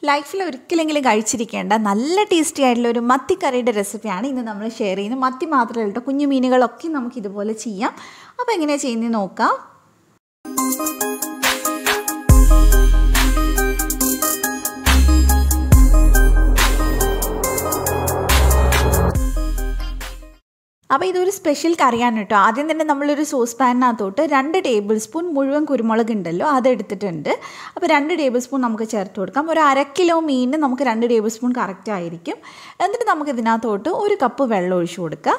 ലൈഫിൽ ഒരിക്കലെങ്കിലും കഴിച്ചിരിക്കേണ്ട നല്ല ടേസ്റ്റി ആയിട്ടുള്ള ഒരു മത്തിക്കറിയുടെ റെസിപ്പിയാണ് ഇന്ന് നമ്മൾ ഷെയർ ചെയ്യുന്നത് മത്തി മാത്രമല്ല കേട്ടോ കുഞ്ഞു മീനുകളൊക്കെ നമുക്ക് ഇതുപോലെ ചെയ്യാം അപ്പോൾ എങ്ങനെയാണ് ചെയ്യുന്നത് നോക്കാം അപ്പോൾ ഇതൊരു സ്പെഷ്യൽ കറിയാണ് കേട്ടോ ആദ്യം തന്നെ നമ്മളൊരു സോസ് പാനിനകത്തോട്ട് രണ്ട് ടേബിൾ സ്പൂൺ മുഴുവൻ കുരുമുളക് ഉണ്ടല്ലോ അത് എടുത്തിട്ടുണ്ട് അപ്പോൾ രണ്ട് ടേബിൾ സ്പൂൺ നമുക്ക് ചേർത്ത് കൊടുക്കാം ഒരു അര കിലോ മീനിന് നമുക്ക് രണ്ട് ടേബിൾ സ്പൂൺ കറക്റ്റ് ആയിരിക്കും എന്നിട്ട് നമുക്ക് ഇതിനകത്തോട്ട് ഒരു കപ്പ് വെള്ളം ഒഴിച്ചു കൊടുക്കാം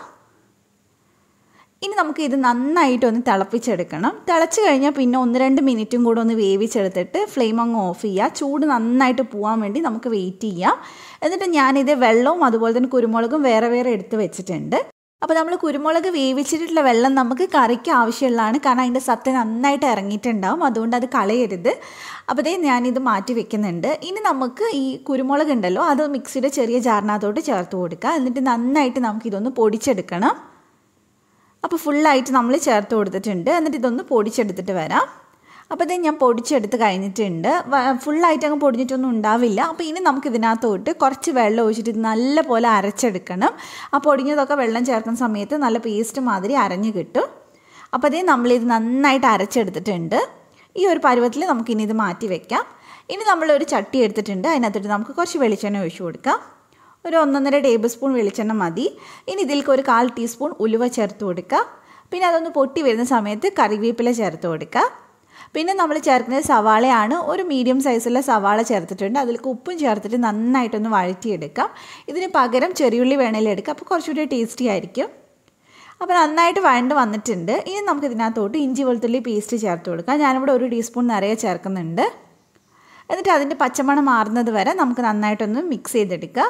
ഇനി നമുക്ക് ഇത് നന്നായിട്ട് ഒന്ന് തിളപ്പിച്ചെടുക്കണം തിളച്ച് കഴിഞ്ഞാൽ പിന്നെ ഒന്ന് രണ്ട് മിനിറ്റും കൂടെ ഒന്ന് വേവിച്ചെടുത്തിട്ട് ഫ്ലെയിം അങ്ങ് ഓഫ് ചെയ്യുക ചൂട് നന്നായിട്ട് പോകാൻ വേണ്ടി നമുക്ക് വെയിറ്റ് ചെയ്യാം എന്നിട്ട് ഞാനിത് വെള്ളവും അതുപോലെ തന്നെ കുരുമുളകും വേറെ വേറെ എടുത്ത് വെച്ചിട്ടുണ്ട് അപ്പോൾ നമ്മൾ കുരുമുളക് വേവിച്ചിട്ടുള്ള വെള്ളം നമുക്ക് കറിക്ക് ആവശ്യമുള്ളതാണ് കാരണം അതിൻ്റെ സത്ത് നന്നായിട്ട് ഇറങ്ങിയിട്ടുണ്ടാവും അതുകൊണ്ട് അത് കളയരുത് അപ്പോൾ അതേ ഞാനിത് മാറ്റി വെക്കുന്നുണ്ട് ഇനി നമുക്ക് ഈ കുരുമുളക് ഉണ്ടല്ലോ അത് മിക്സിയുടെ ചെറിയ ജാറിനകത്തോട്ട് ചേർത്ത് കൊടുക്കുക എന്നിട്ട് നന്നായിട്ട് നമുക്കിതൊന്ന് പൊടിച്ചെടുക്കണം അപ്പോൾ ഫുള്ളായിട്ട് നമ്മൾ ചേർത്ത് കൊടുത്തിട്ടുണ്ട് എന്നിട്ട് ഇതൊന്ന് പൊടിച്ചെടുത്തിട്ട് വരാം അപ്പോൾ ഇത് ഞാൻ പൊടിച്ചെടുത്ത് കഴിഞ്ഞിട്ടുണ്ട് ഫുള്ളായിട്ട് അങ്ങ് പൊടിഞ്ഞിട്ടൊന്നും ഉണ്ടാവില്ല അപ്പോൾ ഇനി നമുക്ക് ഇതിനകത്തോട്ട് കുറച്ച് വെള്ളം ഒഴിച്ചിട്ട് ഇത് നല്ല പോലെ അരച്ചെടുക്കണം ആ പൊടിഞ്ഞതൊക്കെ വെള്ളം ചേർക്കുന്ന സമയത്ത് നല്ല പേസ്റ്റ് മാതിരി അരഞ്ഞ് കിട്ടും അപ്പോൾ അതേ നമ്മളിത് നന്നായിട്ട് അരച്ചെടുത്തിട്ടുണ്ട് ഈ ഒരു പരുവത്തിൽ നമുക്കിനി ഇത് മാറ്റി വെക്കാം ഇനി നമ്മളൊരു ചട്ടി എടുത്തിട്ടുണ്ട് അതിനകത്തോട്ട് നമുക്ക് കുറച്ച് വെളിച്ചെണ്ണ ഒഴിച്ചു കൊടുക്കാം ഒരു ഒന്നൊന്നര ടേബിൾ സ്പൂൺ വെളിച്ചെണ്ണ മതി ഇനി ഇതിലേക്ക് ഒരു കാൽ ടീസ്പൂൺ ഉലുവ ചേർത്ത് കൊടുക്കുക പിന്നെ അതൊന്ന് പൊട്ടി വരുന്ന സമയത്ത് കറിവേപ്പില ചേർത്ത് കൊടുക്കുക പിന്നെ നമ്മൾ ചേർക്കുന്നത് സവാളയാണ് ഒരു മീഡിയം സൈസുള്ള സവാള ചേർത്തിട്ടുണ്ട് അതിലേക്ക് ഉപ്പും ചേർത്തിട്ട് നന്നായിട്ടൊന്ന് വഴറ്റിയെടുക്കാം ഇതിന് പകരം ചെറിയുള്ളി വേണേലും എടുക്കാം അപ്പോൾ കുറച്ചുകൂടി ടേസ്റ്റി ആയിരിക്കും അപ്പോൾ നന്നായിട്ട് വഴണ്ട് വന്നിട്ടുണ്ട് ഇനി നമുക്ക് ഇതിനകത്തോട്ട് ഇഞ്ചി വെളുത്തുള്ളി പേസ്റ്റ് ചേർത്ത് കൊടുക്കാം ഞാനിവിടെ ഒരു ടീസ്പൂൺ നിറയെ ചേർക്കുന്നുണ്ട് എന്നിട്ട് അതിൻ്റെ പച്ചമണം മാറുന്നത് വരെ നമുക്ക് നന്നായിട്ടൊന്ന് മിക്സ് ചെയ്തെടുക്കുക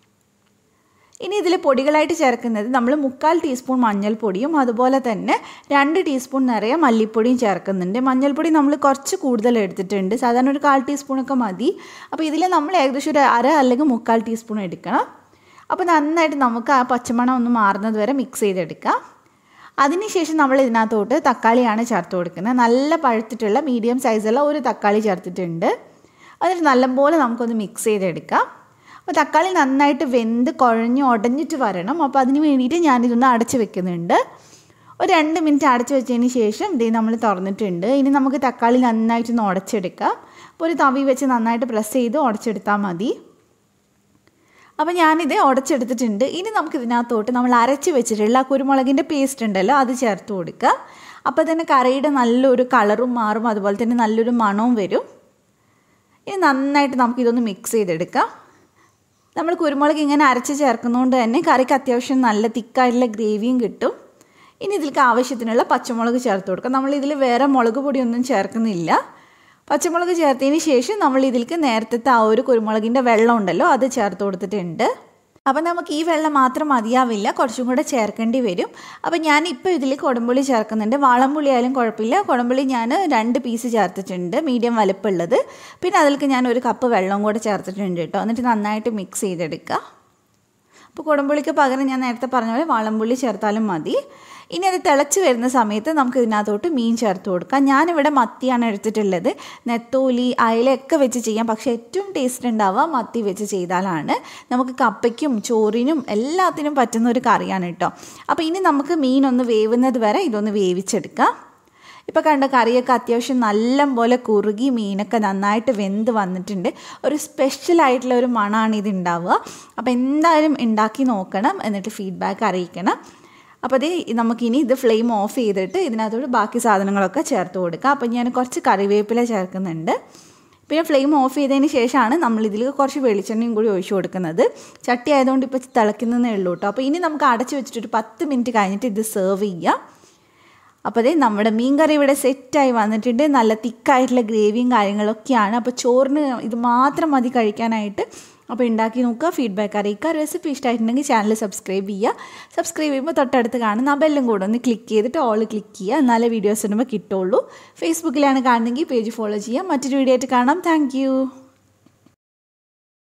ഇനി ഇതിൽ പൊടികളായിട്ട് ചേർക്കുന്നത് നമ്മൾ മുക്കാൽ ടീസ്പൂൺ മഞ്ഞൾപ്പൊടിയും അതുപോലെ തന്നെ രണ്ട് ടീസ്പൂൺ നിറയെ മല്ലിപ്പൊടിയും ചേർക്കുന്നുണ്ട് മഞ്ഞൾപ്പൊടി നമ്മൾ കുറച്ച് കൂടുതൽ എടുത്തിട്ടുണ്ട് സാധാരണ ഒരു കാൽ ടീസ്പൂണൊക്കെ മതി അപ്പോൾ ഇതിൽ നമ്മൾ ഏകദേശം ഒരു അര അല്ലെങ്കിൽ മുക്കാൽ ടീസ്പൂൺ എടുക്കണം അപ്പോൾ നന്നായിട്ട് നമുക്ക് ആ പച്ചമണം ഒന്ന് മാറുന്നത് വരെ മിക്സ് ചെയ്തെടുക്കാം അതിനുശേഷം നമ്മൾ ഇതിനകത്തോട്ട് തക്കാളിയാണ് ചേർത്ത് കൊടുക്കുന്നത് നല്ല പഴുത്തിട്ടുള്ള മീഡിയം സൈസുള്ള ഒരു തക്കാളി ചേർത്തിട്ടുണ്ട് അതിന് നല്ലപോലെ നമുക്കൊന്ന് മിക്സ് ചെയ്തെടുക്കാം അപ്പോൾ തക്കാളി നന്നായിട്ട് വെന്ത് കുഴഞ്ഞ് ഉടഞ്ഞിട്ട് വരണം അപ്പോൾ അതിന് വേണ്ടിയിട്ട് ഞാനിതൊന്ന് അടച്ച് വെക്കുന്നുണ്ട് ഒരു രണ്ട് മിനിറ്റ് അടച്ച് വെച്ചതിന് ശേഷം ഇതേ നമ്മൾ തുറന്നിട്ടുണ്ട് ഇനി നമുക്ക് തക്കാളി നന്നായിട്ടൊന്ന് ഉടച്ചെടുക്കാം അപ്പോൾ ഒരു തവി വെച്ച് നന്നായിട്ട് പ്രസ് ചെയ്ത് ഉടച്ചെടുത്താൽ മതി അപ്പോൾ ഞാനിത് ഉടച്ചെടുത്തിട്ടുണ്ട് ഇനി നമുക്ക് ഇതിനകത്തോട്ട് നമ്മൾ അരച്ച് വെച്ചിട്ടുള്ള കുരുമുളകിൻ്റെ പേസ്റ്റ് ഉണ്ടല്ലോ അത് ചേർത്ത് കൊടുക്കുക അപ്പോൾ തന്നെ കറിയുടെ നല്ലൊരു കളറും മാറും അതുപോലെ തന്നെ നല്ലൊരു മണവും വരും ഇനി നന്നായിട്ട് നമുക്കിതൊന്ന് മിക്സ് ചെയ്തെടുക്കാം നമ്മൾ കുരുമുളക് ഇങ്ങനെ അരച്ച് ചേർക്കുന്നതുകൊണ്ട് തന്നെ കറിക്ക് അത്യാവശ്യം നല്ല തിക്കായിട്ടുള്ള ഗ്രേവിയും കിട്ടും ഇനി ഇതിലേക്ക് ആവശ്യത്തിനുള്ള പച്ചമുളക് ചേർത്ത് കൊടുക്കാം നമ്മൾ ഇതിൽ വേറെ മുളക് പൊടിയൊന്നും ചേർക്കുന്നില്ല പച്ചമുളക് ചേർത്തതിന് ശേഷം നമ്മൾ ഇതിലേക്ക് നേരത്തെ ആ ഒരു കുരുമുളകിൻ്റെ വെള്ളം ഉണ്ടല്ലോ അത് ചേർത്ത് കൊടുത്തിട്ടുണ്ട് അപ്പം നമുക്ക് ഈ വെള്ളം മാത്രം മതിയാവില്ല കുറച്ചും കൂടെ ചേർക്കേണ്ടി വരും അപ്പം ഞാൻ ഇപ്പോൾ ഇതിൽ കുടംപുളി ചേർക്കുന്നുണ്ട് വാളംപുളി ആയാലും കുഴപ്പമില്ല കുടംപുളി ഞാൻ രണ്ട് പീസ് ചേർത്തിട്ടുണ്ട് മീഡിയം വലുപ്പമുള്ളത് പിന്നെ അതിലേക്ക് ഞാൻ ഒരു കപ്പ് വെള്ളം കൂടെ ചേർത്തിട്ടുണ്ട് കേട്ടോ എന്നിട്ട് നന്നായിട്ട് മിക്സ് ചെയ്തെടുക്കുക അപ്പോൾ കുടംപുളിക്ക് പകരം ഞാൻ നേരത്തെ പറഞ്ഞ പോലെ വാളംപുള്ളി ചേർത്താലും മതി ഇനി അത് തിളച്ച് വരുന്ന സമയത്ത് നമുക്ക് ഇതിനകത്തോട്ട് മീൻ ചേർത്ത് കൊടുക്കാം ഞാനിവിടെ മത്തിയാണ് എടുത്തിട്ടുള്ളത് നെത്തോലി അയലയൊക്കെ വെച്ച് ചെയ്യാം പക്ഷേ ഏറ്റവും ടേസ്റ്റ് ഉണ്ടാവുക മത്തി വെച്ച് ചെയ്താലാണ് നമുക്ക് കപ്പയ്ക്കും ചോറിനും എല്ലാത്തിനും പറ്റുന്ന ഒരു കറിയാണ് കേട്ടോ അപ്പോൾ ഇനി നമുക്ക് മീൻ ഒന്ന് വേവുന്നത് വരെ ഇതൊന്ന് വേവിച്ചെടുക്കാം ഇപ്പോൾ കണ്ട കറിയൊക്കെ അത്യാവശ്യം നല്ല പോലെ കുറുകി മീനൊക്കെ നന്നായിട്ട് വെന്ത് വന്നിട്ടുണ്ട് ഒരു സ്പെഷ്യലായിട്ടുള്ള ഒരു മണമാണ് ഇത് ഉണ്ടാവുക അപ്പോൾ എന്തായാലും ഉണ്ടാക്കി നോക്കണം എന്നിട്ട് ഫീഡ്ബാക്ക് അറിയിക്കണം അപ്പോൾ അത് നമുക്കിനി ഇത് ഫ്ലെയിം ഓഫ് ചെയ്തിട്ട് ഇതിനകത്തോട് ബാക്കി സാധനങ്ങളൊക്കെ ചേർത്ത് കൊടുക്കുക അപ്പോൾ ഞാൻ കുറച്ച് കറിവേപ്പില ചേർക്കുന്നുണ്ട് പിന്നെ ഫ്ലെയിം ഓഫ് ചെയ്തതിന് ശേഷമാണ് നമ്മൾ ഇതിൽ കുറച്ച് വെളിച്ചെണ്ണയും കൂടി ഒഴിച്ചു കൊടുക്കുന്നത് ചട്ടി ആയതുകൊണ്ട് ഇപ്പോൾ തിളയ്ക്കുന്നതേ ഉള്ളൂ കേട്ടോ അപ്പോൾ ഇനി നമുക്ക് അടച്ച് വെച്ചിട്ട് ഒരു പത്ത് മിനിറ്റ് കഴിഞ്ഞിട്ട് ഇത് സെർവ് ചെയ്യാം അപ്പോൾ അതേ നമ്മുടെ മീൻ കറി ഇവിടെ സെറ്റായി വന്നിട്ടുണ്ട് നല്ല തിക്കായിട്ടുള്ള ഗ്രേവിയും കാര്യങ്ങളൊക്കെയാണ് അപ്പോൾ ചോറിന് ഇത് മാത്രം മതി കഴിക്കാനായിട്ട് അപ്പോൾ ഉണ്ടാക്കി നോക്കുക ഫീഡ്ബാക്ക് അറിയിക്കുക റെസിപ്പി ഇഷ്ടമായിട്ടുണ്ടെങ്കിൽ ചാനൽ സബ്സ്ക്രൈബ് ചെയ്യുക സബ്സ്ക്രൈബ് ചെയ്യുമ്പോൾ തൊട്ടടുത്ത് കാണുന്ന ആ ബെല്ലും കൂടെ ഒന്ന് ക്ലിക്ക് ചെയ്തിട്ട് ഓൾ ക്ലിക്ക് ചെയ്യുക എന്നാലേ വീഡിയോസ് ഇടുമ്പോൾ കിട്ടുള്ളൂ ഫേസ്ബുക്കിലാണ് കാണുന്നെങ്കിൽ പേജ് ഫോളോ ചെയ്യുക മറ്റൊരു വീഡിയോ ആയിട്ട് കാണാം താങ്ക്